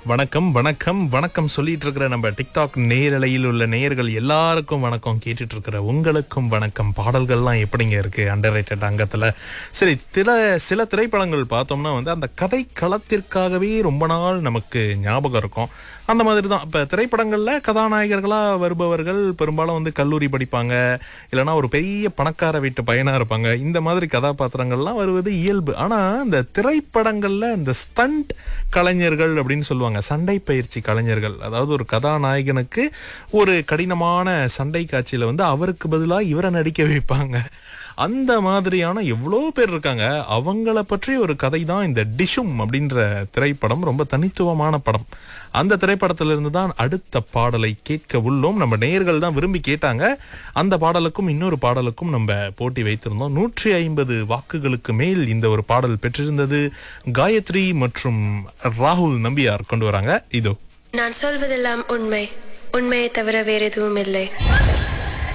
வணக்கம் வணக்கம் வணக்கம் சொல்லிட்டு இருக்கிற நம்ம டிக்டாக் நேரலையில் உள்ள நேயர்கள் எல்லாருக்கும் வணக்கம் கேட்டுட்டு இருக்கிற உங்களுக்கும் வணக்கம் பாடல்கள்லாம் எப்படிங்க இருக்கு அண்டர் அங்கத்துல சரி சில சில திரைப்படங்கள் பார்த்தோம்னா வந்து அந்த கதை களத்திற்காகவே ரொம்ப நாள் நமக்கு ஞாபகம் இருக்கும் அந்த மாதிரி தான் இப்போ திரைப்படங்களில் கதாநாயகர்களாக வருபவர்கள் பெரும்பாலும் வந்து கல்லூரி படிப்பாங்க இல்லைன்னா ஒரு பெரிய பணக்கார வீட்டு பையனாக இருப்பாங்க இந்த மாதிரி கதாபாத்திரங்கள்லாம் வருவது இயல்பு ஆனால் இந்த திரைப்படங்களில் இந்த ஸ்டண்ட் கலைஞர்கள் அப்படின்னு சொல்லுவாங்க சண்டை பயிற்சி கலைஞர்கள் அதாவது ஒரு கதாநாயகனுக்கு ஒரு கடினமான சண்டை காட்சியில் வந்து அவருக்கு பதிலாக இவரை நடிக்க வைப்பாங்க அந்த மாதிரியான எவ்வளோ பேர் இருக்காங்க அவங்கள பற்றி ஒரு கதை தான் இந்த டிஷும் அப்படின்ற திரைப்படம் ரொம்ப தனித்துவமான படம் அந்த திரைப்படத்திலிருந்து தான் அடுத்த பாடலை கேட்க உள்ளோம் நம்ம நேயர்கள் தான் விரும்பி கேட்டாங்க அந்த பாடலுக்கும் இன்னொரு பாடலுக்கும் நம்ம போட்டி வைத்திருந்தோம் நூற்றி ஐம்பது வாக்குகளுக்கு மேல் இந்த ஒரு பாடல் பெற்றிருந்தது காயத்ரி மற்றும் ராகுல் நம்பியார் கொண்டு வராங்க இதோ நான் சொல்வதெல்லாம் உண்மை உண்மையை தவிர வேறு எதுவும் இல்லை